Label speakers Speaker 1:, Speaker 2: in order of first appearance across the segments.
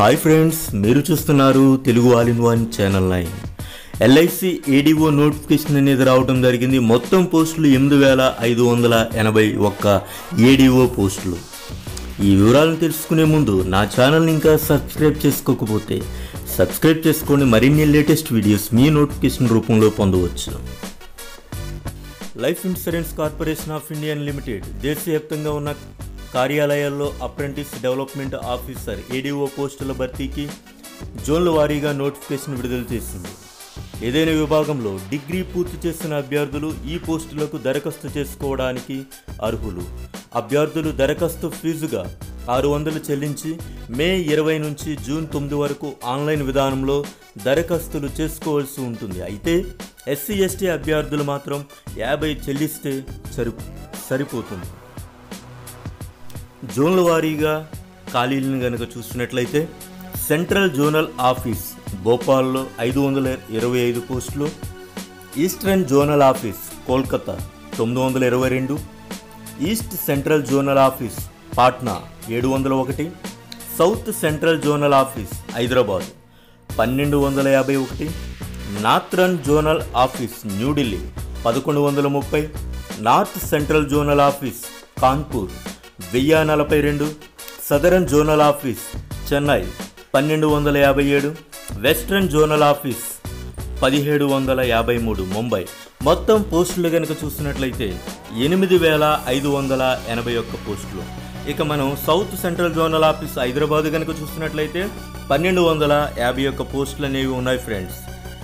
Speaker 1: hi friends మీరు చూస్తున్నారు Telugu all in one channel nine LIC ADO notification అనేది రావడం జరిగింది మొత్తం పోస్టులు ఎనిమిది వేల ఐదు వందల ఎనభై ఒక్క ఏడిఓ పోస్టులు ఈ వివరాలను తెలుసుకునే ముందు నా ఛానల్ని ఇంకా సబ్స్క్రైబ్ చేసుకోకపోతే సబ్స్క్రైబ్ చేసుకోండి మరిన్ని లేటెస్ట్ వీడియోస్ మీ నోటిఫికేషన్ రూపంలో పొందవచ్చు life insurance corporation of India limited దేశవ్యాప్తంగా ఉన్న కార్యాలయాల్లో అప్రెంటిస్ డెవలప్మెంట్ ఆఫీసర్ ఏడీఓ పోస్టుల భర్తీకి జోన్ల వారీగా నోటిఫికేషన్ విడుదల చేసింది ఏదైనా విభాగంలో డిగ్రీ పూర్తి చేసిన అభ్యర్థులు ఈ పోస్టులకు దరఖాస్తు చేసుకోవడానికి అర్హులు అభ్యర్థులు దరఖాస్తు ఫీజుగా ఆరు వందలు చెల్లించి మే ఇరవై నుంచి జూన్ తొమ్మిది వరకు ఆన్లైన్ విధానంలో దరఖాస్తులు చేసుకోవాల్సి ఉంటుంది అయితే ఎస్సీ ఎస్టీ అభ్యర్థులు మాత్రం యాభై చెల్లిస్తే సరి సరిపోతుంది జోన్ల వారీగా ఖాళీలను కనుక చూసినట్లయితే సెంట్రల్ జోనల్ ఆఫీస్ భోపాల్లో ఐదు వందల ఇరవై ఐదు పోస్టులు ఈస్టర్న్ జోనల్ ఆఫీస్ కోల్కతా తొమ్మిది వందల ఇరవై రెండు east central zonal office Patna ఏడు వందల ఒకటి south central zonal office Hyderabad పన్నెండు వందల యాభై ఒకటి నార్థరన్ జోనల్ ఆఫీస్ న్యూఢిల్లీ పదకొండు వందల ముప్పై north central zonal office Kanpur వెయ్యి నలభై రెండు సదరన్ జోనల్ ఆఫీస్ చెన్నై పన్నెండు వందల యాభై ఏడు వెస్ట్రన్ జోనల్ ఆఫీస్ పదిహేడు వందల యాభై మూడు ముంబై మొత్తం పోస్టులు కనుక చూసినట్లయితే ఎనిమిది వేల ఐదు వందల ఎనభై ఒక్క పోస్టులు ఇక మనం south central zonal office Hyderabad కనుక చూసినట్లయితే పన్నెండు వందల యాభై ఒక్క పోస్టులు అనేవి ఉన్నాయి ఫ్రెండ్స్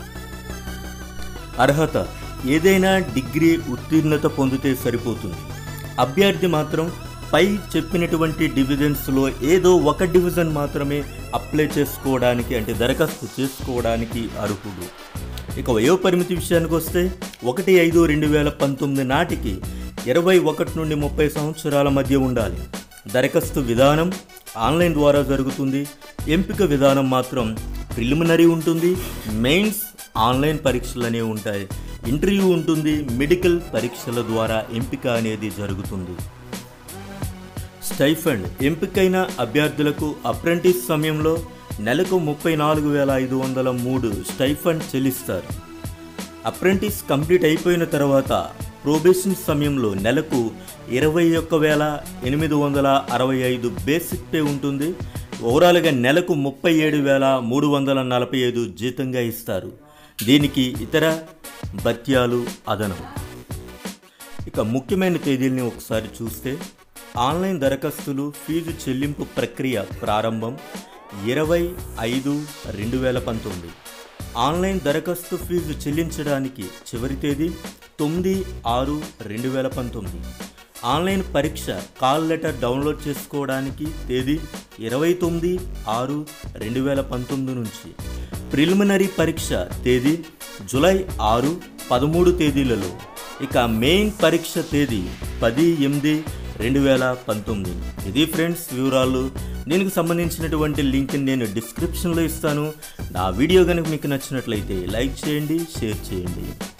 Speaker 1: అర్హత ఏదైనా డిగ్రీ ఉత్తీర్ణత పొందితే సరిపోతుంది అభ్యర్థి మాత్రం పై చెప్పినటువంటి డివిజన్స్లో ఏదో ఒక డివిజన్ మాత్రమే అప్లై చేసుకోవడానికి అంటే దరఖాస్తు చేసుకోవడానికి అర్హుడు ఇక వయోపరిమితి విషయానికి వస్తే ఒకటి ఐదు రెండు వేల పంతొమ్మిది నాటికి ఇరవై ఒకటి నుండి ముప్పై సంవత్సరాల మధ్య ఉండాలి దరఖాస్తు విధానం ఆన్లైన్ ద్వారా జరుగుతుంది ఎంపిక విధానం మాత్రం ప్రిలిమినరీ ఉంటుంది మెయిన్స్ ఆన్లైన్ పరీక్షలు అనేవి ఉంటాయి ఇంటర్వ్యూ ఉంటుంది మెడికల్ పరీక్షల ద్వారా ఎంపిక అనేది జరుగుతుంది స్టైఫండ్ ఎంపికైన అభ్యర్థులకు అప్రెంటిస్ సమయంలో నెలకు ముప్పై నాలుగు వేల ఐదు వందల మూడు స్టైఫండ్ చెల్లిస్తారు అప్రెంటిస్ కంప్లీట్ అయిపోయిన తర్వాత ప్రొబేషన్ సమయంలో నెలకు ఇరవై ఒక్క వేల ఎనిమిది వందల అరవై ఐదు బేసిక్ పే ఉంటుంది ఓవరాల్గా నెలకు ముప్పై ఏడు వేల మూడు వందల నలభై ఐదు జీతంగా ఇస్తారు దీనికి ఇతర భత్యాలు అదనం ఇక ముఖ్యమైన తేదీల్ని ఒకసారి చూస్తే ఆన్లైన్ దరఖాస్తులు ఫీజు చెల్లింపు ప్రక్రియ ప్రారంభం ఇరవై ఐదు రెండు వేల పంతొమ్మిది ఆన్లైన్ దరఖాస్తు ఫీజు చెల్లించడానికి చివరి తేదీ తొమ్మిది ఆరు రెండు వేల పంతొమ్మిది ఆన్లైన్ పరీక్ష కాల్ లెటర్ డౌన్లోడ్ చేసుకోవడానికి తేదీ ఇరవై తొమ్మిది ఆరు రెండు వేల పంతొమ్మిది నుంచి ప్రిలిమినరీ పరీక్ష తేదీ జూలై ఆరు పదమూడు తేదీలలో ఇక మెయిన్ పరీక్ష తేదీ పది ఎనిమిది రెండు వేల పంతొమ్మిది ఇది ఫ్రెండ్స్ వివరాలు దీనికి సంబంధించినటువంటి లింక్ నేను డిస్క్రిప్షన్లో ఇస్తాను నా వీడియో కనుక మీకు నచ్చినట్లయితే లైక్ చేయండి షేర్ చేయండి